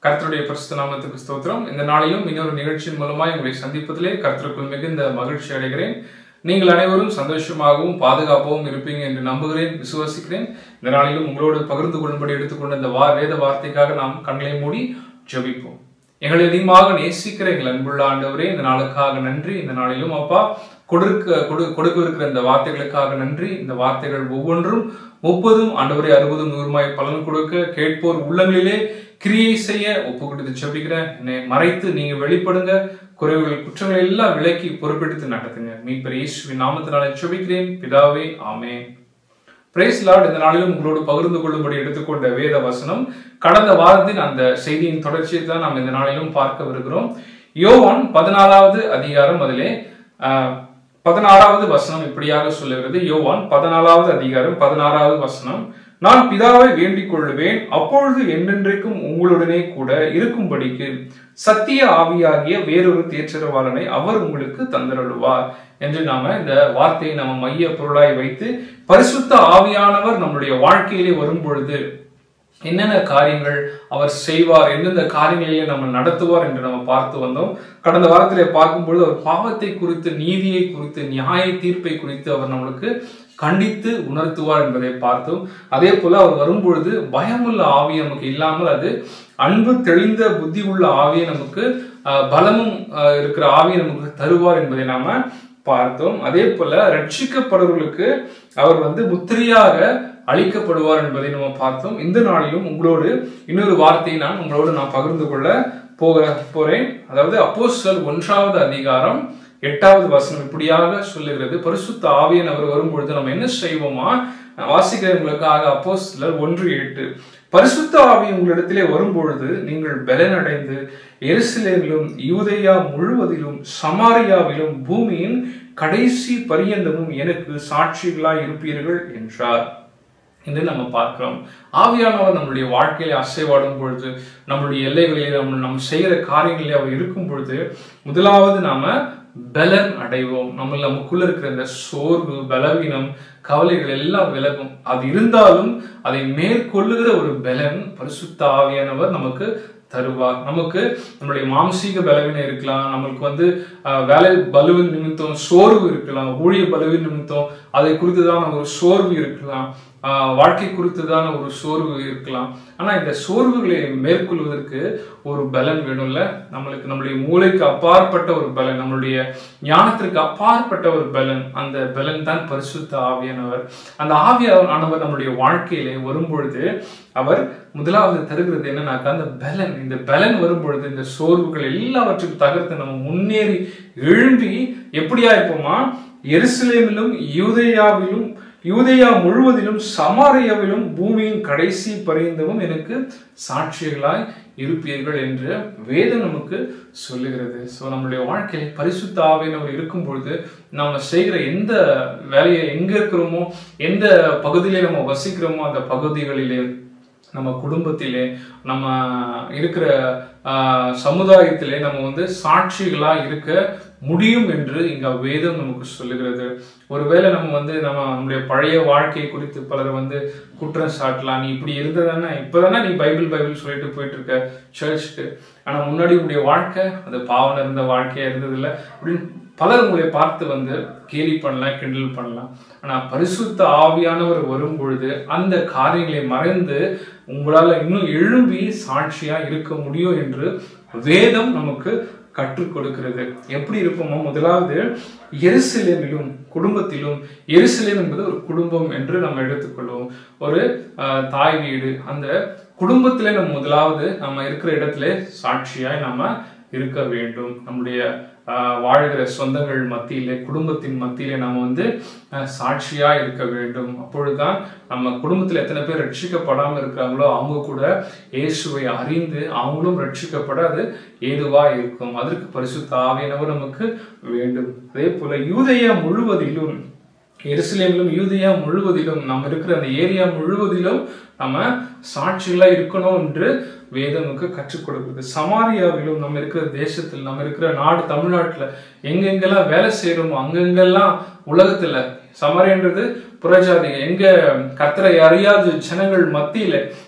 கர்த்தருடைய பரிசுத்த நாமத்துக்கு ஸ்தோத்திரம் இந்த நாளிலும் இன்னொரு நிகழ்ச்சியின் மூலமாய் உங்களை சந்திப்பதிலே கர்த்தருக்குள் மிகுந்த மகிழ்ச்சி அடைகிறேன் நீங்கள் அனைவரும் சந்தோஷமாகவும் பாதுகாப்பாகவும் இருப்பீங்க என்று நம்புகிறேன் விசுவாசிக்கிறேன் இந்த நாளிலும் உங்களோடு பகிர்ந்து கொள்ளும்படி எடுத்துக்கொண்ட இந்த வா வேத வார்த்தைக்காக நாம் கண்களை மூடி ஜெபிப்போம் எங்களை அதிகமாக நேசிக்கிற எங்கள் அன்புள்ள ஆண்டவரே இந்த நாளுக்காக நன்றி இந்த நாளிலும் அப்பா கொடுக்க கொடு கொடுக்கவிருக்கிற இந்த வார்த்தைகளுக்காக நன்றி இந்த வார்த்தைகள் ஒவ்வொன்றும் முப்பதும் ஆண்டவரே அறுபதும் நூறுமாய் பலன் கொடுக்க கேட்போர் உள்ளங்களிலே கிரியை செய்ய ஒப்பு கொடுத்து செபிக்கிறேன் என்னை மறைத்து நீங்க வெளிப்படுங்க குறைவுகள் குற்றங்களை எல்லாம் விலக்கி பொறுப்பெடுத்து நடத்துங்க மீட்பர் இயேசுவின் நாமத்தினாலே செபிக்கிறேன் பிதாவே ஆமென் பிரைஸ் லார்ட் இந்த நாளிலும் உங்களோடு பகிர்ந்து கொள்ளும்படி எடுத்துக்கொண்ட வேத வசனம் கடந்த வாரத்தின் அந்த செய்தியின் தொடர்ச்சியை தான் நாம் இந்த நாளிலும் பார்க்க வருகிறோம் யோவான் பதினாலாவது அதிகாரம் அதிலே ஆஹ், பதினாறாவது வசனம் இப்படியாக சொல்லுகிறது யோவான் பதினாலாவது அதிகாரம் பதினாறாவது வசனம் நான் பிதாவை வேண்டிக் கொள்ளுவேன் அப்பொழுது என்றென்றைக்கும் உங்களுடனே கூட இருக்கும்படிக்கு சத்திய ஆவியாகிய வேறொரு தேற்றரவாளனை அவர் உங்களுக்கு தந்தருளுவார் என்று நாம இந்த வார்த்தையை நம்ம மைய பொருளாய் வைத்து பரிசுத்த ஆவியானவர் நம்முடைய வாழ்க்கையிலே வரும் பொழுது என்னென்ன காரியங்கள் அவர் செய்வார் எந்தெந்த காரியங்களிலே நம்ம நடத்துவார் என்று நம்ம பார்த்து வந்தோம் கடந்த வாரத்திலே பார்க்கும்பொழுது அவர் பாவத்தை குறித்து நீதியை குறித்து நியாய தீர்ப்பை குறித்து அவர் நம்மளுக்கு கண்டித்து உணர்த்துவார் என்பதை பார்த்தோம் அதே போல அவர் வரும்பொழுது பயமுள்ள ஆவி நமக்கு இல்லாமல் அது அன்பு தெளிந்த புத்தி உள்ள ஆவியை நமக்கு அஹ், பலமும் அஹ், இருக்கிற ஆவியை நமக்கு தருவார் என்பதை நாம பார்த்தோம் அதே போல ரட்சிக்கப்படுவர்களுக்கு அவர் வந்து முத்திரையாக அளிக்கப்படுவார் என்பதை நம்ம பார்த்தோம் இந்த நாளிலும் உங்களோடு இன்னொரு வார்த்தையை நான் உங்களோடு நான் பகிர்ந்து கொள்ள போக போறேன் அதாவது அப்போஸ்தலர் ஒன்றாவது அதிகாரம் எட்டாவது வசனம் இப்படியாக சொல்லுகிறது பரிசுத்த ஆவியன் அவர் வரும்பொழுது நம்ம என்ன செய்வோமா நான் வாசிக்கிறேன் உங்களுக்காக அப்போஸ்தலர் ஒன்று எட்டு பரிசுத்த ஆவி உங்களிடத்திலே வரும்பொழுது நீங்கள் பலனடைந்து எருசலேமிலும் யூதேயா முழுவதிலும் சமாரியாவிலும் பூமியின் கடைசி பரியந்தமும் எனக்கு சாட்சிகளாய் இருப்பீர்கள் என்றார் என்று நம்ம பார்க்கிறோம் ஆவியானவர் நம்மளுடைய வாழ்க்கையில அசைவாடும் பொழுது நம்மளுடைய எல்லைகளிலே நம்ம நம்ம செய்கிற காரியங்களிலே அவர் இருக்கும் பொழுது முதலாவது நாம பலன் அடைவோம் நம்ம நமக்குள்ள இருக்கிற இந்த சோர்வு பலவீனம் கவலைகள் எல்லாம் விலகும் அது இருந்தாலும் அதை மேற்கொள்ளுகிற ஒரு பலன் பரிசுத்த ஆவியானவர் நமக்கு தருவார் நமக்கு நம்மளுடைய மாம்சீக பலவீனம் இருக்கலாம் நம்மளுக்கு வந்து அஹ், வேலை பலுவின் நிமித்தம் சோர்வு இருக்கலாம் ஊழிய பலுவின் நிமித்தம் அதை குறித்துதான ஒரு சோர்வு இருக்கலாம் ஆஹ், வாழ்க்கை குறித்துதான ஒரு சோர்வு இருக்கலாம் ஆனா இந்த சோர்வுகளை மேற்கொள்வதற்கு ஒரு பலன் வேணும்ல நம்மளுக்கு நம்மளுடைய மூளைக்கு அப்பாற்பட்ட ஒரு பலன் நம்மளுடைய ஞானத்திற்கு அப்பாற்பட்ட ஒரு பலன் அந்த பலன் தான் பரிசுத்த ஆவியானவர் அந்த ஆவியானவர் நம்மளுடைய வாழ்க்கையிலே வரும்பொழுது அவர் முதலாவது தருகிறது என்னன்னாக்கா அந்த பலன் இந்த பலன் வரும்பொழுது இந்த சோர்வுகள் எல்லாவற்றையும் தகர்த்து நம்ம முன்னேறி எழும்பி எப்படியா இருப்போமா எருசலேமிலும் யூதேயாவிலும் யூதேயா முழுவதிலும் சமாரியாவிலும் பூமியின் கடைசி பரியந்தமும் எனக்கு சாட்சிகளாய் இருப்பீர்கள் என்று வேதம் நமக்கு சொல்லுகிறது ஸோ நம்மளுடைய வாழ்க்கையில பரிசுத்த ஆவியினவர் இருக்கும் பொழுது நம்ம செய்கிற எந்த வேலையை எங்க இருக்கிறோமோ எந்த பகுதியிலே நம்ம வசிக்கிறோமோ அந்த பகுதிகளிலே நம்ம குடும்பத்திலே நம்ம இருக்கிற ஆஹ், சமுதாயத்திலே நம்ம வந்து சாட்சிகளா இருக்க முடியும் என்று இங்க வேதம் நமக்கு சொல்லுகிறது ஒருவேளை நம்ம வந்து நம்ம நம்முடைய பழைய வாழ்க்கை குறித்து பலர் வந்து குற்றம் சாட்டலாம் நீ இப்படி இருந்ததானே இப்பதானே நீ பைபிள் பைபிள் சொல்லிட்டு போயிட்டு இருக்க சர்ச்சுக்கு ஆனா முன்னாடி உங்களுடைய வாழ்க்கை அது பாவம் இருந்த வாழ்க்கையா இருந்ததில்லை அப்படின்னு பலர் உங்களை பார்த்து வந்து கேலி பண்ணலாம் கிண்டல் பண்ணலாம் ஆனா பரிசுத்த ஆவியானவர் வரும் பொழுது அந்த காரியங்களை மறைந்து உங்களால இன்னும் எழும்பி சாட்சியா இருக்க முடியும் என்று வேதம் நமக்கு கற்றுக் கொடுக்கிறது எப்படி இருப்போமோ முதலாவது எருசலேமிலும் குடும்பத்திலும் எருசலேம் என்பது ஒரு குடும்பம் என்று நம்ம எடுத்துக்கொள்வோம் ஒரு ஆஹ், தாய் வீடு அந்த குடும்பத்திலே நம்ம முதலாவது நம்ம இருக்கிற இடத்துல சாட்சியாய் நம்ம இருக்க வேண்டும் நம்முடைய ஆஹ், வாழ்கிற சொந்தங்கள் மத்தியிலே குடும்பத்தின் மத்தியிலே நம்ம வந்து ஆஹ், சாட்சியா இருக்க வேண்டும் அப்பொழுதுதான் நம்ம குடும்பத்துல எத்தனை பேர் ரட்சிக்கப்படாம இருக்கிறாங்களோ அவங்க கூட இயேசுவை அறிந்து அவங்களும் ரட்சிக்கப்பட அது ஏதுவா இருக்கும் அதற்கு பரிசுத்த ஆவியானவர் நமக்கு வேண்டும் அதே போல யூதேயா முழுவதிலும் எருசலேமிலும் யூதேயா முழுவதிலும் நம்ம இருக்கிற அந்த ஏரியா முழுவதிலும் நம்ம சாட்சிகளா இருக்கணும் என்று வேதம் நமக்கு கற்றுக் கொடுக்குது சமாரியாவிலும் நம்ம இருக்கிற தேசத்தில் நம்ம இருக்கிற நாடு தமிழ்நாட்டுல எங்கெங்கெல்லாம் வேலை செய்யறோமோ அங்கெங்கெல்லாம் உலகத்துல சமாரியான்றது புறஜாதிங்க எங்க கத்தரை அறியாத ஜனங்கள் மத்தியில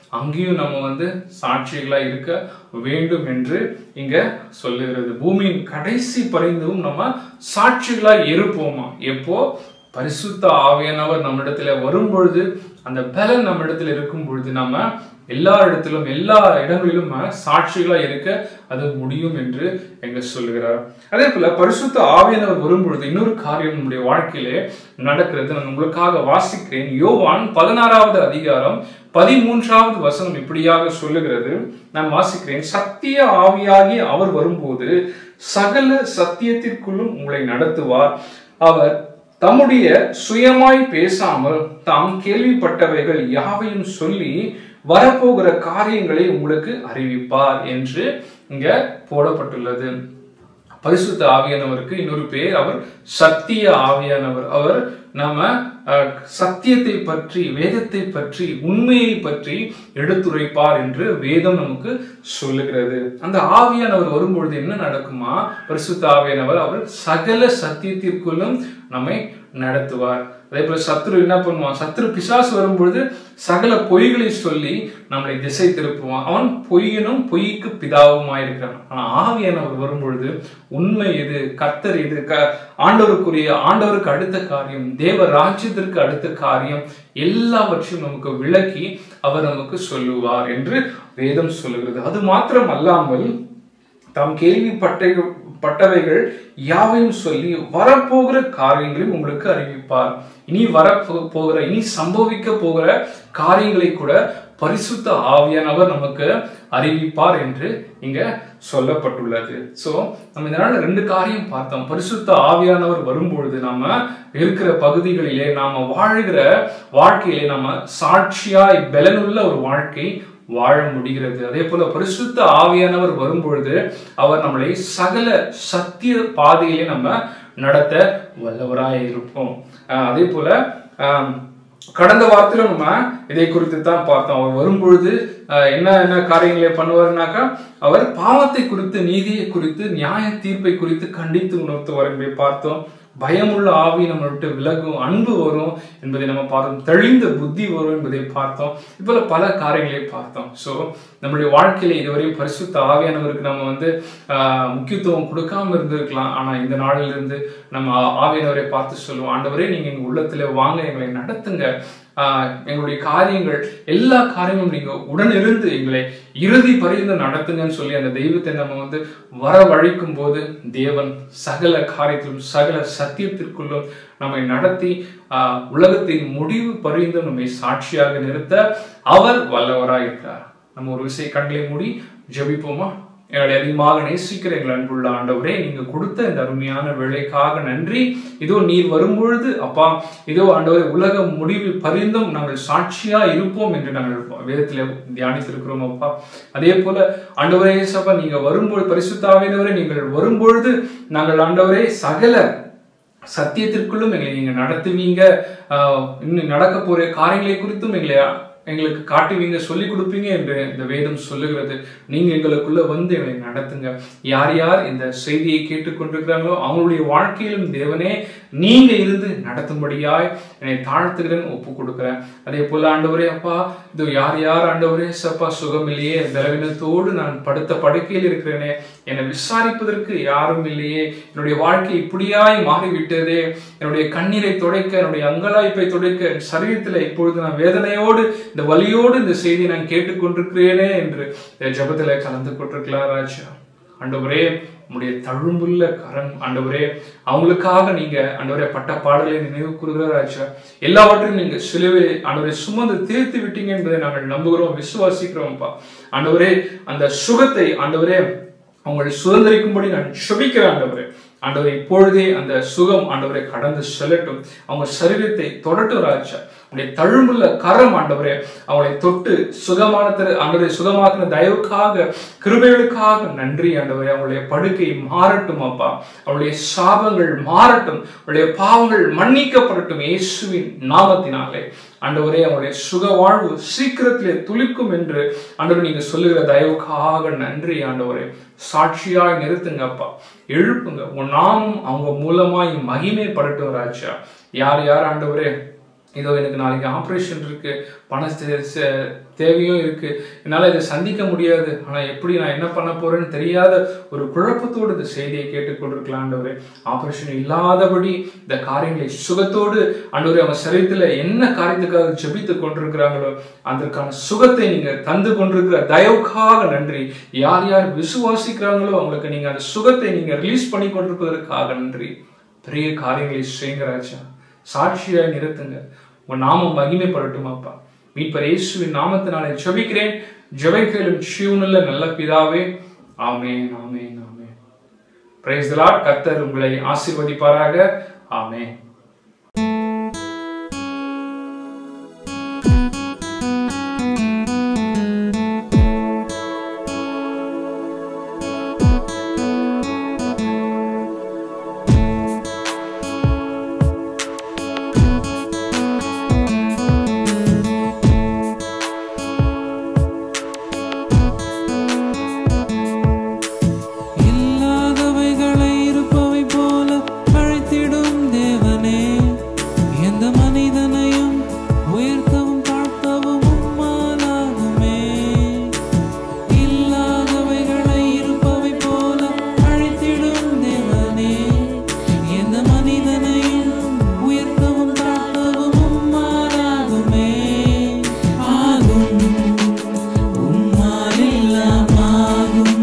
அங்கேயும் நம்ம வந்து சாட்சிகளா இருக்க வேண்டும் என்று இங்க சொல்லுகிறது பூமியின் கடைசி பரிந்தும் நம்ம சாட்சிகளா இருப்போமா எப்போ பரிசுத்த ஆவியானவர் நம்மிடத்துல வரும் பொழுது அந்த பலன் நம்ம இடத்துல இருக்கும் பொழுது நம்ம எல்லா இடத்திலும் எல்லா இடங்களிலும் நம்ம சாட்சிகளா இருக்க அது முடியும் என்று எங்க சொல்லுகிறார் அதே போல பரிசுத்த ஆவியானவர் வரும் பொழுது இன்னொரு காரியம் நம்முடைய வாழ்க்கையிலே நடக்கிறது நான் உங்களுக்காக வாசிக்கிறேன் யோவான் பதினாறாவது அதிகாரம் பதிமூன்றாவது வசனம் இப்படியாக சொல்லுகிறது நான் வாசிக்கிறேன் சத்திய ஆவியாகி அவர் வரும்போது சகல சத்தியத்திற்குள்ளும் உங்களை நடத்துவார் அவர் தம்முடைய சுயமாய் பேசாமல் தாம் கேள்விப்பட்டவைகள் யாவையும் சொல்லி வரப்போகிற காரியங்களை உங்களுக்கு அறிவிப்பார் என்று இங்க போடப்பட்டுள்ளது பரிசுத்த ஆவியானவருக்கு இன்னொரு பேர் அவர் சத்திய ஆவியானவர் அவர் நாம அஹ், சத்தியத்தை பற்றி வேதத்தை பற்றி உண்மையை பற்றி எடுத்துரைப்பார் என்று வேதம் நமக்கு சொல்லுகிறது அந்த ஆவியானவர் வரும்பொழுது என்ன நடக்குமா பரிசுத்த ஆவியானவர் அவர் சகல சத்தியத்திற்குள்ளும் நம்மை நடத்துவார் அதே போல சத்ரு என்ன பண்ணுவான் சத்ரு பிசாசு வரும்பொழுது சகல பொய்களை சொல்லி நம்மளை திசை திருப்புவான் அவன் பொய்யனும் பொய்க்கு பிதாவுமாய் இருக்கிறான் ஆனா ஆவியானவர் வரும்பொழுது உண்மை எது கர்த்தர் எது க ஆண்டவருக்குரிய ஆண்டவருக்கு அடுத்த காரியம் தேவ ராஜ்யத்திற்கு அடுத்த காரியம் எல்லாவற்றையும் நமக்கு விளக்கி அவர் நமக்கு சொல்லுவார் என்று வேதம் சொல்லுகிறது அது மாத்திரம் அல்லாமல் தாம் கேள்விப்பட்ட பட்டவைகள் யாவையும் சொல்லி வரப்போகிற காரியங்களையும் உங்களுக்கு அறிவிப்பார் இனி வர போகிற இனி சம்பவிக்க போகிற காரியங்களை கூட பரிசுத்த ஆவியானவர் நமக்கு அறிவிப்பார் என்று இங்க சொல்லப்பட்டுள்ளது சோ நம்ம இதனால ரெண்டு காரியம் பார்த்தோம் பரிசுத்த ஆவியானவர் வரும்பொழுது நாம இருக்கிற பகுதிகளிலே நாம வாழ்கிற வாழ்க்கையிலே நாம சாட்சியாய் பலனுள்ள ஒரு வாழ்க்கை வாழ முடிகிறது அதே போல பரிசுத்த ஆவியானவர் வரும்பொழுது அவர் நம்மளை சகல சத்திய பாதையிலே நம்ம நடத்த வல்லவராய் இருப்போம் ஆஹ் அதே போல ஆஹ் கடந்த வாரத்திலும் நம்ம இதை குறித்து தான் பார்த்தோம் அவர் வரும்பொழுது ஆஹ் என்ன என்ன காரியங்களை பண்ணுவாருனாக்கா அவர் பாவத்தை குறித்து நீதியை குறித்து நியாய தீர்ப்பை குறித்து கண்டித்து உணர்த்துவார் என்பதை பார்த்தோம் பயமுள்ள ஆவி நம்ம விட்டு விலகும் அன்பு வரும் என்பதை நம்ம பார்த்தோம் தெளிந்த புத்தி வரும் என்பதை பார்த்தோம் இப்போல பல காரியங்களை பார்த்தோம் ஸோ நம்மளுடைய வாழ்க்கையில இதுவரையும் பரிசுத்த ஆவியானவருக்கு நம்ம வந்து ஆஹ், முக்கியத்துவம் கொடுக்காம இருந்திருக்கலாம் ஆனா இந்த நாளில இருந்து நம்ம ஆ- ஆவியானவரை பார்த்து சொல்லுவோம் ஆண்டவரே நீங்க எங்க உள்ளத்துல வாங்க எங்களை நடத்துங்க ஆஹ், எங்களுடைய காரியங்கள் எல்லா காரியங்களும் நீங்க உடனிருந்து எங்களை இறுதி பரிந்து நடத்துங்கன்னு சொல்லி அந்த தெய்வத்தை நம்ம வந்து வரவழைக்கும் போது தேவன் சகல காரியத்திலும் சகல சத்தியத்திற்குள்ளும் நம்மை நடத்தி ஆஹ், உலகத்தின் முடிவு பரிந்தும் நம்மை சாட்சியாக நிறுத்த அவர் வல்லவராய் இருக்கிறார் நம்ம ஒரு விஷய கண்களை மூடி ஜெபிப்போமா எங்களை அதிகமாக நேசிக்கிற எங்கள் அன்புள்ள ஆண்டவரே நீங்க கொடுத்த இந்த அருமையான வேலைக்காக நன்றி இதோ நீர் வரும்பொழுது அப்பா இதோ ஆண்டவரே உலக முடிவு பரிந்தும் நாங்கள் சாட்சியா இருப்போம் என்று நாங்கள் வேதத்தில் தியானித்திருக்கிறோம் அப்பா அதே போல ஆண்டவரே சப்பா நீங்க வரும்பொழுது பரிசுத்தாவினவரே நீங்கள் வரும்பொழுது நாங்கள் ஆண்டவரே சகல சத்தியத்திற்குள்ளும் எங்களை நீங்க நடத்துவீங்க ஆஹ் இன்னும் நடக்க போற காரியங்களை குறித்தும் எங்களை எங்களுக்கு காட்டுவீங்க சொல்லிக் கொடுப்பீங்க என்று இந்த வேதம் சொல்லுகிறது நீங்க எங்களுக்குள்ள வந்து எங்களை நடத்துங்க யார் யார் இந்த செய்தியை கேட்டுக்கொண்டிருக்கிறாங்களோ அவங்களுடைய வாழ்க்கையிலும் தேவனே நீங்க இருந்து நடத்தும்படியாய் என்னை தாழ்த்துகிறேன் ஒப்பு கொடுக்கிறேன் அதே போல ஆண்டவரே அப்பா இது யார் யார் ஆண்டவரே சப்பா சுகம் இல்லையே பலவீனத்தோடு நான் படுத்த படுக்கையில் இருக்கிறேனே என்னை விசாரிப்பதற்கு யாரும் இல்லையே என்னுடைய வாழ்க்கை இப்படியாய் மாறிவிட்டதே என்னுடைய கண்ணீரை துடைக்க என்னுடைய அங்கலாய்ப்பை துடைக்க என் சரீரத்தில் இப்பொழுது நான் வேதனையோடு இந்த வலியோடு இந்த செய்தியை நான் கேட்டுக்கொண்டிருக்கிறேனே என்று இந்த ஜெபத்துல கலந்து கொண்டிருக்கலாம் ராஜா ஆண்டவரே உம்முடைய தழும்புள்ள கரம் ஆண்டவரே அவங்களுக்காக நீங்க ஆண்டவரே பட்ட பாடலை நினைவு கூறுகிற ராஜா எல்லாவற்றையும் நீங்க சிலுவை ஆண்டவரை சுமந்து தீர்த்து விட்டீங்க என்பதை நாங்கள் நம்புகிறோம் விசுவாசிக்கிறோம்ப்பா ஆண்டவரே அந்த சுகத்தை ஆண்டவரே அவங்களை சுதந்திரிக்கும்படி நான் சுபிக்கிறேன் ஆண்டவரே ஆண்டவரை இப்பொழுதே அந்த சுகம் ஆண்டவரை கடந்து செல்லட்டும் அவங்க சரீரத்தை தொடட்டும் ராஜா உடைய தழும்புள்ள கரம் ஆண்டவரே அவளை தொட்டு சுகமான ஆண்டவரை சுகமாக்கின தயவுக்காக கிருபைகளுக்காக நன்றி ஆண்டவரே அவளுடைய படுக்கை மாறட்டும் அப்பா அவளுடைய சாபங்கள் மாறட்டும் அவளுடைய பாவங்கள் மன்னிக்கப்படட்டும் இயேசுவின் நாமத்தினாலே ஆண்டவரே அவருடைய சுக வாழ்வு சீக்கிரத்திலே துளிக்கும் என்று ஆண்டவர் நீங்க சொல்லுகிற தயவுக்காக நன்றி ஆண்டவரே சாட்சியாய் நிறுத்துங்க அப்பா எழுப்புங்க உன் நாமம் அவங்க மூலமாய் மகிமைப்படட்டும் ராஜா யார் யார் ஆண்டவரே இதோ எனக்கு நாளைக்கு ஆப்ரேஷன் இருக்கு பண தே- சே- தேவையும் இருக்கு என்னால் இதை சந்திக்க முடியாது ஆனால் எப்படி நான் என்ன பண்ண போறேன்னு தெரியாத ஒரு குழப்பத்தோடு இந்த செய்தியை கேட்டுக்கொண்டிருக்கலாம் ஆண்டவரே ஆப்ரேஷன் இல்லாதபடி இந்த காரியங்களை சுகத்தோடு ஆண்டவரே அவங்க சரீரத்தில் என்ன காரியத்துக்காக ஜெபித்து கொண்டிருக்கிறாங்களோ அதற்கான சுகத்தை நீங்க தந்து கொண்டிருக்கிற தயவுக்காக நன்றி யார் யார் விசுவாசிக்கிறாங்களோ அவங்களுக்கு நீங்க அந்த சுகத்தை நீங்க ரிலீஸ் பண்ணி கொண்டிருப்பதற்காக நன்றி பெரிய காரியங்களை செய்யுங்க ராஜா சாட்சியாய் நிறுத்துங்க உங்க நாமம் மகிமைப்படட்டுமாப்பா மீட்பர் இயேசுவின் நாமத்தினாலே ஜெபிக்கிறேன் ஜெபிக்கலும் ஜீவனுள்ள நல்ல பிதாவே ஆமென் ஆமென் ஆமென் பிரைஸ் தி லார்ட் கர்த்தர் உங்களை ஆசீர்வதிப்பாராக ஆமென் இல்லாதவைகளை இருப்பவை போல அழைத்திடும் தேவனே எந்த மனிதனையும் உயர்த்தவும் தாழ்த்தவும் உம்மாலாகுமே இல்லாதவைகளை இருப்பவை போல அழைத்திடும் தேவனே எந்த மனிதனையும் உயர்த்தவும் தாழ்த்தவும் உம்மாலாகுமே ஆகும் உம்மால் எல்லாம் ஆகும்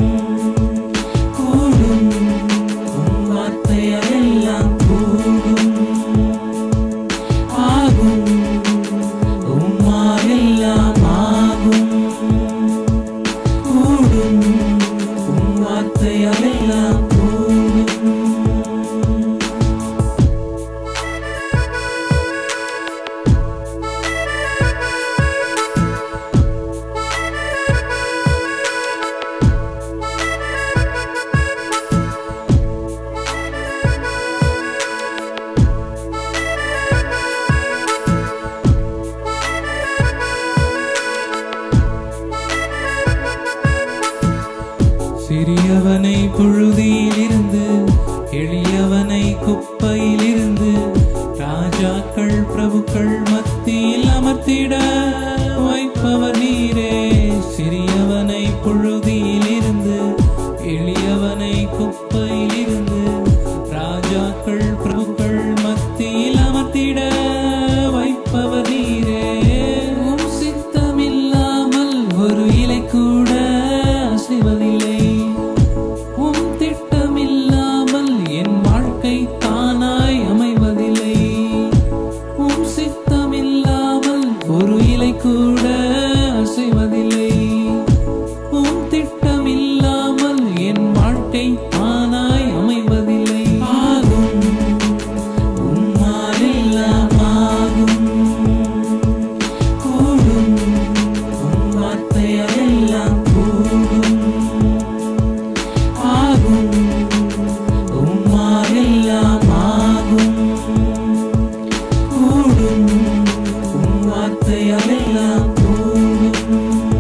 கூடும் உம் வார்த்தையால் எல்லாம் கூடும் ஆகும் உம்மால் எல்லாம் ஆகும் கூடும் உம் வார்த்தையால் எல்லாம் கூடும் சிறியவனை புழுதியிலிருந்து எளியவனை குப்பையிலிருந்து ராஜாக்கள் பிரபுக்கள் மத்தியில் அமர்த்திட வைப்பவர் நீரே சிறியவனை புழுதியிலிருந்து எளியவனை குப்பையிலிருந்து ராஜாக்கள் பிரபுக்கள் மத்தியில் அமர்த்திட வைப்பவர் நீரே உம் சித்தமில்லாமல் ஒரு இலை கூட அசைவதில்லை உம் திட்டமில்லாமல் என் வாழ்க்கை தானாய் அமைவதில்லை உம் சித்தமில்லாமல் ஒரு இலை கூட அசைவதில்லை உம் திட்டமில்லாமல் என் வாழ்க்கை தானாய் அமைவதில்லை ஆகும் உம்மால் எல்லாம் ஆகும் கூடும் உம் வார்த்தையால் எல்லாம் கூடும் ஆகும் உம்மால் எல்லாம் ஆகும் கூடும் உம் வார்த்தையால் எல்லாம் கூடும்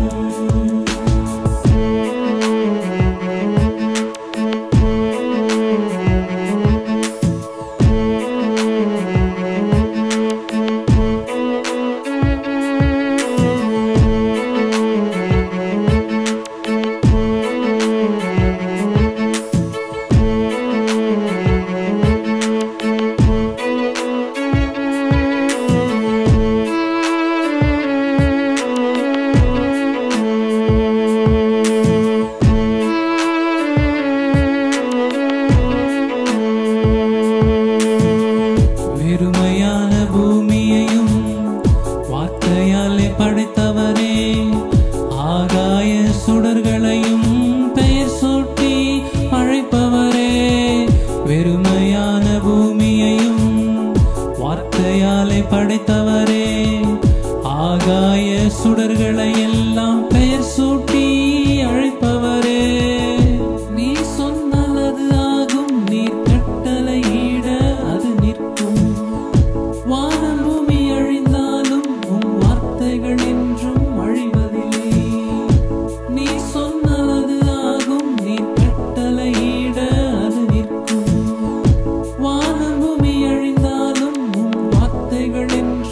வெறுமையான பூமியையும் வார்த்தையாலே படைத்தவரே ஆகாய சுடர்களையும் பெயர் சூட்டி அழைப்பவரே வெறுமையான பூமியையும் வார்த்தையாலே படைத்தவரே ஆகாய சுடர்களை எல்லாம் பெயர் சூட்டி அழைப்பவரே நீ சொன்னால் அது ஆகும் நீர் கட்டளையிட அது நிற்கும் வானம் பூமி அழிந்தாலும் உன் வார்த்தைகள் என்றும் அழிவதில்லை நீ சொன்னால் அது ஆகும் நீ கட்டளையிட அது நிற்கும் வானம் பூமி அழிந்தாலும் உன் வார்த்தைகள் என்றும்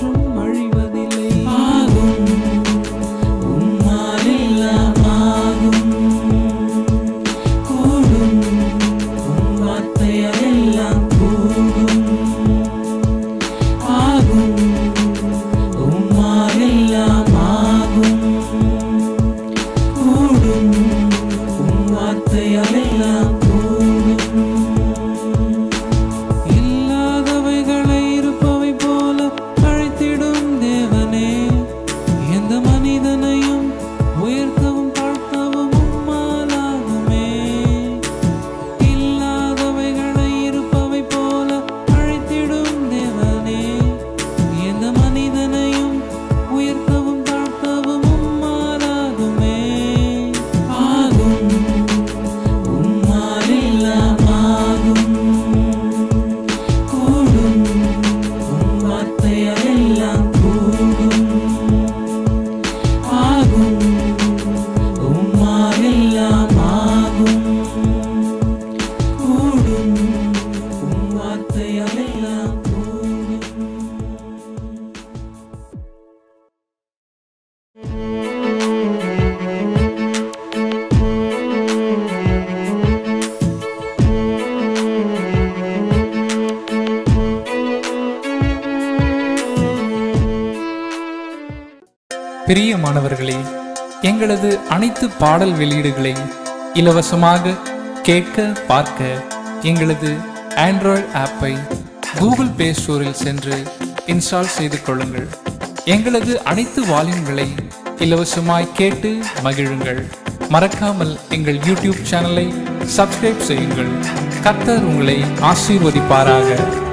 பிரியமானவர்களே எங்களது அனைத்து பாடல் வெளியீடுகளை இலவசமாக கேட்க பார்க்க எங்களது ஆண்ட்ராய்டு ஆப்பை கூகுள் பிளே ஸ்டோரில் சென்று இன்ஸ்டால் செய்து கொள்ளுங்கள் எங்களது அனைத்து வால்யூம்களை இலவசமாய் கேட்டு மகிழுங்கள் மறக்காமல் எங்கள் யூடியூப் சேனலை சப்ஸ்கிரைப் செய்யுங்கள் கர்த்தர் உங்களை ஆசீர்வதிப்பாராக